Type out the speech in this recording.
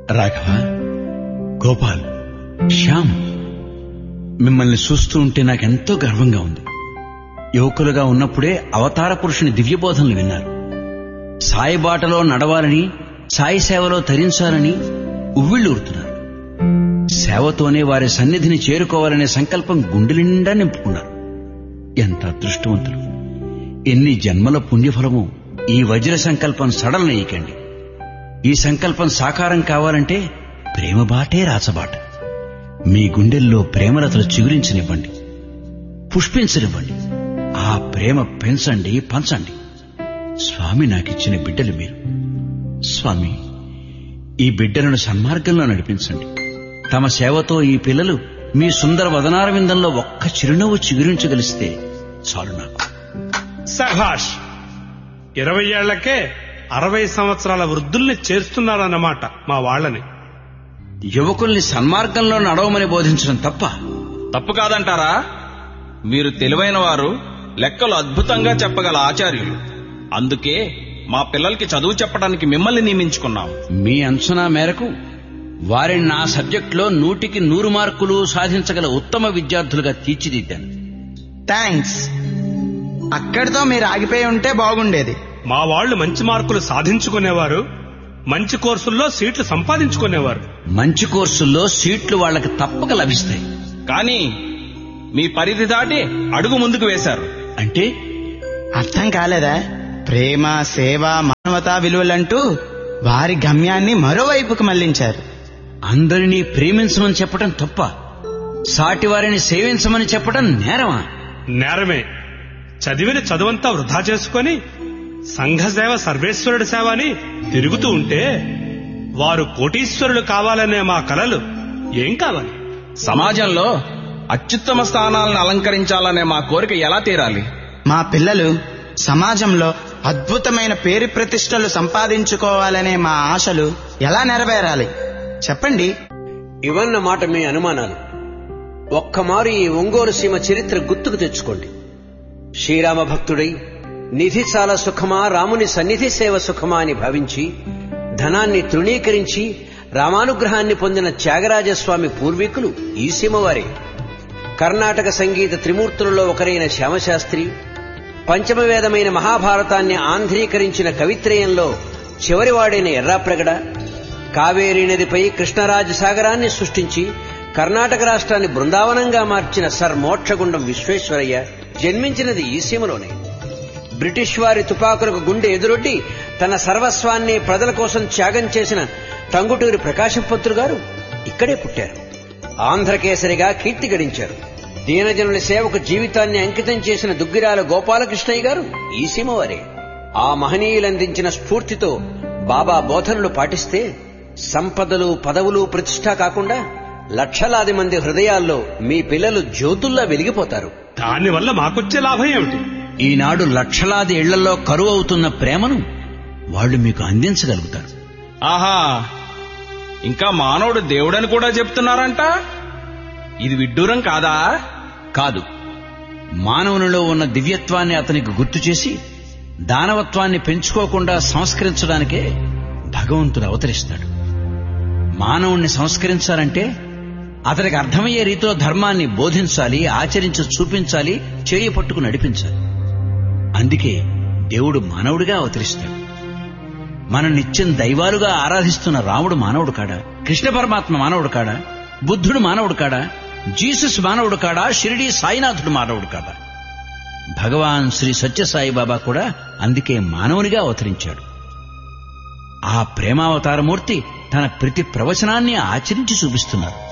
రాఘవ గోపాల్ శ్యామ్ మిమ్మల్ని చూస్తూ ఉంటే నాకెంతో గర్వంగా ఉంది యువకులుగా ఉన్నప్పుడే అవతార పురుషుని దివ్యబోధనలు విన్నారు సాయి బాటలో నడవాలని సాయి సేవలో తరించాలని ఉవ్విళ్ళూరుతున్నారు సేవతోనే వారి సన్నిధిని చేరుకోవాలనే సంకల్పం గుండె నిండా నింపుకున్నారు ఎంత అదృష్టవంతులు ఎన్ని జన్మల పుణ్యఫలమో ఈ వజ్ర సంకల్పం సడలనీయకండి ఈ సంకల్పం సాకారం కావాలంటే ప్రేమ బాటే రాచబాట మీ గుండెల్లో ప్రేమలతలు చిగురించనివ్వండి పుష్పించనివ్వండి ఆ ప్రేమ పెంచండి పంచండి స్వామి నాకిచ్చిన బిడ్డలు మీరు స్వామి ఈ బిడ్డలను సన్మార్గంలో నడిపించండి తమ సేవతో ఈ పిల్లలు మీ సుందర వదనార విందంలో ఒక్క చిరునవ్వు చిగురించగలిస్తే చాలు నాకు సభాష్ ఇరవై ఏళ్లకే అరవై సంవత్సరాల వృద్ధుల్ని చేస్తున్నారన్నమాట మా వాళ్ళని యువకుల్ని సన్మార్గంలో నడవమని బోధించడం తప్ప తప్పు కాదంటారా మీరు తెలివైన వారు లెక్కలు అద్భుతంగా చెప్పగల ఆచార్యులు అందుకే మా పిల్లలకి చదువు చెప్పడానికి మిమ్మల్ని నియమించుకున్నాం మీ అంచనా మేరకు వారిని నా సబ్జెక్టులో నూటికి నూరు మార్కులు సాధించగల ఉత్తమ విద్యార్థులుగా తీర్చిదిద్దాను థ్యాంక్స్ అక్కడితో మీరు ఆగిపోయి ఉంటే బాగుండేది మా వాళ్ళు మంచి మార్కులు సాధించుకునేవారు మంచి కోర్సుల్లో సీట్లు సంపాదించుకునేవారు మంచి కోర్సుల్లో సీట్లు వాళ్ళకి తప్పక లభిస్తాయి కానీ మీ పరిధి దాటి అడుగు ముందుకు వేశారు అంటే అర్థం కాలేదా ప్రేమ సేవ మానవతా విలువలంటూ వారి గమ్యాన్ని మరోవైపుకు మళ్లించారు అందరినీ ప్రేమించమని చెప్పడం తప్ప సాటి వారిని సేవించమని చెప్పడం నేరమా నేరమే చదివిన చదువంతా వృధా చేసుకొని సంఘ సేవ సర్వేశ్వరుడి సేవ అని తిరుగుతూ ఉంటే వారు కోటీశ్వరులు కావాలనే మా కలలు ఏం కావాలి సమాజంలో అత్యుత్తమ స్థానాలను అలంకరించాలనే మా కోరిక ఎలా తీరాలి మా పిల్లలు సమాజంలో అద్భుతమైన పేరు ప్రతిష్టలు సంపాదించుకోవాలనే మా ఆశలు ఎలా నెరవేరాలి చెప్పండి ఇవన్న మాట మీ అనుమానాలు ఒక్కమారు ఈ ఒంగోలు సీమ చరిత్ర గుర్తుకు తెచ్చుకోండి శ్రీరామ భక్తుడై నిధి చాలా సుఖమా రాముని సన్నిధి సేవ సుఖమా అని భావించి ధనాన్ని తృణీకరించి రామానుగ్రహాన్ని పొందిన త్యాగరాజస్వామి పూర్వీకులు ఈ సీమవారే కర్ణాటక సంగీత త్రిమూర్తులలో ఒకరైన శ్యామశాస్త్రి పంచమవేదమైన మహాభారతాన్ని ఆంధ్రీకరించిన కవిత్రయంలో చివరివాడైన ఎర్రాప్రగడ కావేరీ నదిపై కృష్ణరాజ సాగరాన్ని సృష్టించి కర్ణాటక రాష్ట్రాన్ని బృందావనంగా మార్చిన సర్ మోక్షగుండం విశ్వేశ్వరయ్య జన్మించినది ఈ సీమలోనే బ్రిటిష్ వారి తుపాకులకు గుండె ఎదురొడ్డి తన సర్వస్వాన్ని ప్రజల కోసం త్యాగం చేసిన టంగుటూరి ప్రకాశం పంతులు గారు ఇక్కడే పుట్టారు ఆంధ్రకేసరిగా కీర్తి గడించారు దీనజనుల సేవకు జీవితాన్ని అంకితం చేసిన దుగ్గిరాల గోపాలకృష్ణయ్య గారు ఈ సీమవారే ఆ మహనీయులందించిన స్ఫూర్తితో బాబా బోధనలు పాటిస్తే సంపదలు పదవులు ప్రతిష్ట కాకుండా లక్షలాది మంది హృదయాల్లో మీ పిల్లలు జ్యోతుల్లా వెలిగిపోతారు దానివల్ల మాకొచ్చే లాభం ఏమిటి ఈనాడు లక్షలాది ఇళ్లలో కరువు అవుతున్న ప్రేమను వాళ్ళు మీకు అందించగలుగుతారు ఆహా ఇంకా మానవుడు దేవుడని కూడా చెప్తున్నారంట ఇది విడ్డూరం కాదా కాదు మానవునిలో ఉన్న దివ్యత్వాన్ని అతనికి గుర్తు చేసి దానవత్వాన్ని పెంచుకోకుండా సంస్కరించడానికే భగవంతుడు అవతరిస్తాడు మానవుణ్ణి సంస్కరించాలంటే అతనికి అర్థమయ్యే రీతిలో ధర్మాన్ని బోధించాలి ఆచరించి చూపించాలి చేయి పట్టుకు నడిపించాలి అందుకే దేవుడు మానవుడిగా అవతరిస్తాడు మనం నిత్యం దైవాలుగా ఆరాధిస్తున్న రాముడు మానవుడు కాడా కృష్ణ పరమాత్మ మానవుడు కాడా బుద్ధుడు మానవుడు కాడా జీసస్ మానవుడు కాడా షిరిడి సాయినాథుడు మానవుడు కాదా భగవాన్ శ్రీ సత్యసాయి బాబా కూడా అందుకే మానవునిగా అవతరించాడు ఆ ప్రేమావతారమూర్తి తన ప్రతి ప్రవచనాన్ని ఆచరించి చూపిస్తున్నారు